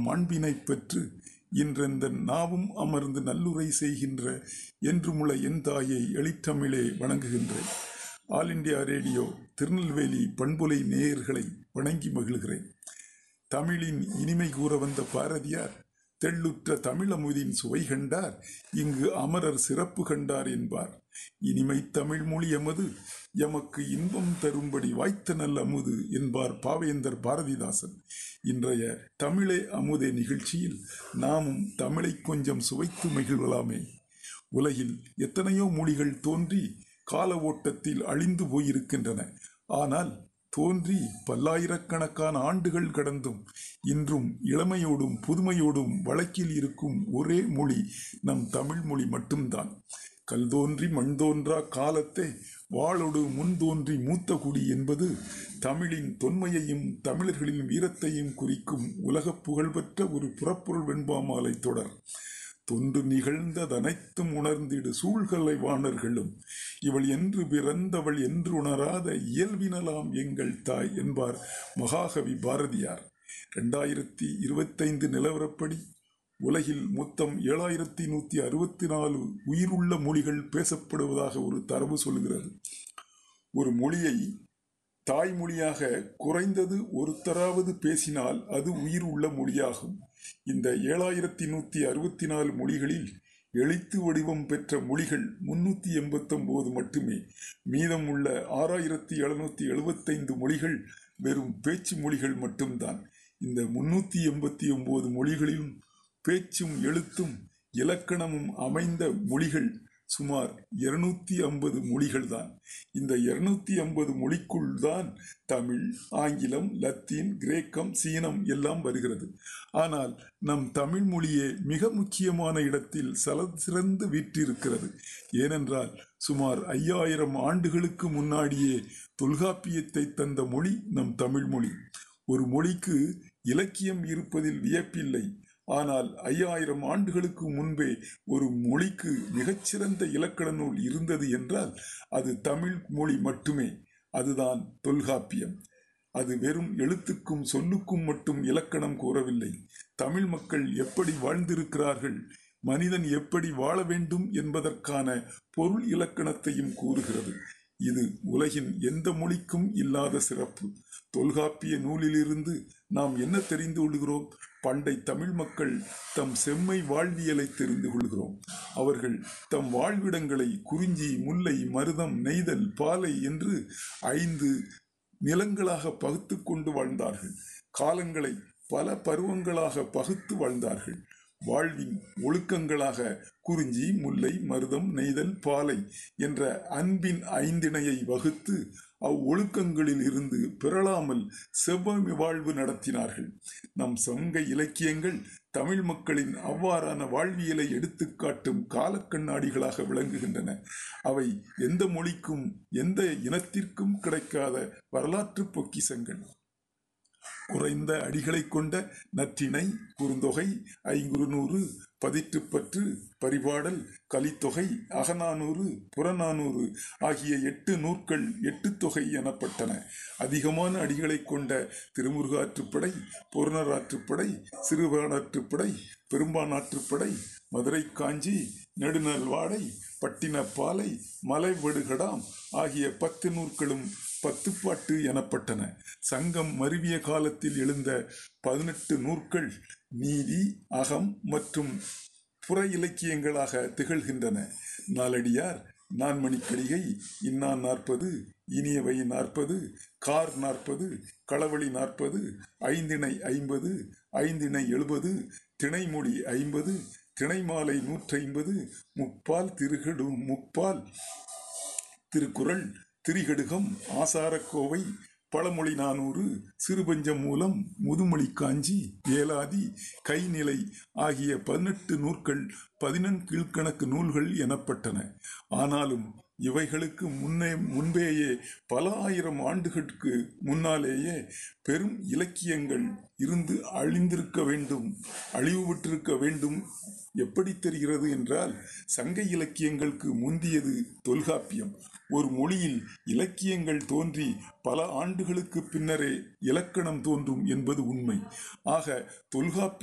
மாண்பினைப் பெற்று இன்றெந்த நாவும் அமர்ந்து நல்லுரை செய்கின்ற என்றுமுள என் தாயை எளித்தமிழே வணங்குகின்றேன் ஆல் இண்டியா ரேடியோ திருநெல்வேலி பண்புலை நேயர்களை வணங்கி மகிழ்கிறேன் தமிழின் இனிமை கூற வந்த பாரதியார் தெள்ளுற்ற தமிழமுதின் சுவை கண்டார் இங்கு அமரர் சிறப்பு கண்டார் என்பார் இனிமை தமிழ் மொழி எமது எமக்கு இன்பம் தரும்படி வாய்த்த நல்ல அமுது என்பார் பாவேந்தர் பாரதிதாசன் இன்றைய தமிழே அமுதே நிகழ்ச்சியில் நாமும் தமிழை கொஞ்சம் சுவைத்து மகிழ்வலாமே உலகில் எத்தனையோ மொழிகள் தோன்றி கால ஓட்டத்தில் அழிந்து போயிருக்கின்றன ஆனால் தோன்றி பல்லாயிரக்கணக்கான ஆண்டுகள் கடந்தும் இன்றும் இளமையோடும் புதுமையோடும் வழக்கில் இருக்கும் ஒரே மொழி நம் தமிழ் மொழி மட்டும்தான் கல் தோன்றி மண் தோன்றா காலத்தே வாளொடு முன் தோன்றி மூத்த குடி என்பது தமிழின் தொன்மையையும் தமிழர்களின் வீரத்தையும் குறிக்கும் உலக புகழ்பெற்ற ஒரு புறப்பொருள் வெண்பாமாலை தொடர் தொன்று நிகழ்ந்ததனைத்தும் உணர்ந்திடு சூழ்கலை வாணர்களும் இவள் என்று பிறந்தவள் என்று உணராத இயல்பினலாம் எங்கள் தாய் என்பார் மகாகவி பாரதியார் ரெண்டாயிரத்தி இருபத்தைந்து நிலவரப்படி உலகில் மொத்தம் ஏழாயிரத்தி நூற்றி அறுபத்தி நாலு உயிருள்ள மொழிகள் பேசப்படுவதாக ஒரு தரவு சொல்கிறது ஒரு மொழியை தாய்மொழியாக குறைந்தது ஒருத்தராவது பேசினால் அது உயிர் உள்ள மொழியாகும் இந்த ஏழாயிரத்தி நூற்றி அறுபத்தி நாலு மொழிகளில் எழுத்து வடிவம் பெற்ற மொழிகள் முன்னூற்றி எண்பத்தொம்போது மட்டுமே மீதம் உள்ள ஆறாயிரத்தி எழுநூற்றி எழுபத்தைந்து மொழிகள் வெறும் பேச்சு மொழிகள் மட்டும்தான் இந்த முன்னூற்றி எண்பத்தி ஒன்பது மொழிகளிலும் பேச்சும் எழுத்தும் இலக்கணமும் அமைந்த மொழிகள் சுமார் இருநூத்தி ஐம்பது மொழிகள் தான் இந்த இருநூத்தி ஐம்பது மொழிக்குள் தான் தமிழ் ஆங்கிலம் லத்தீன் கிரேக்கம் சீனம் எல்லாம் வருகிறது ஆனால் நம் தமிழ் மொழியே மிக முக்கியமான இடத்தில் சல சிறந்து வீற்றிருக்கிறது ஏனென்றால் சுமார் ஐயாயிரம் ஆண்டுகளுக்கு முன்னாடியே தொல்காப்பியத்தை தந்த மொழி நம் தமிழ் மொழி ஒரு மொழிக்கு இலக்கியம் இருப்பதில் வியப்பில்லை ஆனால் ஐயாயிரம் ஆண்டுகளுக்கு முன்பே ஒரு மொழிக்கு மிகச்சிறந்த இலக்கண நூல் இருந்தது என்றால் அது தமிழ் மொழி மட்டுமே அதுதான் தொல்காப்பியம் அது வெறும் எழுத்துக்கும் சொல்லுக்கும் மட்டும் இலக்கணம் கூறவில்லை தமிழ் மக்கள் எப்படி வாழ்ந்திருக்கிறார்கள் மனிதன் எப்படி வாழ வேண்டும் என்பதற்கான பொருள் இலக்கணத்தையும் கூறுகிறது இது உலகின் எந்த மொழிக்கும் இல்லாத சிறப்பு தொல்காப்பிய நூலிலிருந்து நாம் என்ன தெரிந்து கொள்கிறோம் பண்டை தமிழ் மக்கள் தம் செம்மை வாழ்வியலை தெரிந்து கொள்கிறோம் அவர்கள் தம் வாழ்விடங்களை குறிஞ்சி முல்லை மருதம் நெய்தல் பாலை என்று ஐந்து நிலங்களாக பகுத்து கொண்டு வாழ்ந்தார்கள் காலங்களை பல பருவங்களாக பகுத்து வாழ்ந்தார்கள் வாழ்வின் ஒழுக்கங்களாக குறிஞ்சி முல்லை மருதம் நெய்தல் பாலை என்ற அன்பின் ஐந்திணையை வகுத்து அவ்வொழுக்கங்களில் இருந்து பிறளாமல் செவ்வமி வாழ்வு நடத்தினார்கள் நம் சங்க இலக்கியங்கள் தமிழ் மக்களின் அவ்வாறான வாழ்வியலை எடுத்துக்காட்டும் காலக்கண்ணாடிகளாக விளங்குகின்றன அவை எந்த மொழிக்கும் எந்த இனத்திற்கும் கிடைக்காத வரலாற்று பொக்கிசங்கள் குறைந்த அடிகளை கொண்ட நற்றிணை குறுந்தொகை ஐங்குறுநூறு பதிற்றுப்பற்று பரிபாடல் கலித்தொகை அகநானூறு புறநானூறு ஆகிய எட்டு நூற்கள் எட்டு தொகை எனப்பட்டன அதிகமான அடிகளை கொண்ட திருமுருகாற்றுப்படை பொருணராற்றுப்படை சிறுபானாற்றுப்படை பெரும்பானாற்றுப்படை மதுரை காஞ்சி நெடுநல்வாடை பட்டினப்பாலை மலைவடுகடாம் ஆகிய பத்து நூற்களும் பத்துப்பாட்டு எனப்பட்டன சங்கம் மருவிய காலத்தில் எழுந்த பதினெட்டு நூற்கள் நீதி அகம் மற்றும் புற இலக்கியங்களாக திகழ்கின்றன நாலடியார் நான்மணிக்கடிகை இன்னான் நாற்பது இனியவை நாற்பது கார் நாற்பது களவழி நாற்பது ஐந்திணை ஐம்பது ஐந்திணை எழுபது திணைமொழி ஐம்பது திணைமாலை நூற்றைம்பது முப்பால் திருகடு முப்பால் திருக்குறள் திரிகடுகம் ஆசாரக்கோவை பழமொழி நானூறு சிறுபஞ்சம் மூலம் முதுமொழி காஞ்சி ஏலாதி கைநிலை ஆகிய பதினெட்டு நூற்கள் பதினெண் கீழ்கணக்கு நூல்கள் எனப்பட்டன ஆனாலும் இவைகளுக்கு முன்னே முன்பேயே பல ஆயிரம் ஆண்டுகளுக்கு முன்னாலேயே பெரும் இலக்கியங்கள் இருந்து அழிந்திருக்க வேண்டும் அழிவுபட்டிருக்க வேண்டும் எப்படி தெரிகிறது என்றால் சங்க இலக்கியங்களுக்கு முந்தியது தொல்காப்பியம் ஒரு மொழியில் இலக்கியங்கள் தோன்றி பல ஆண்டுகளுக்கு பின்னரே இலக்கணம் தோன்றும் என்பது உண்மை ஆக தொல்காப்பிய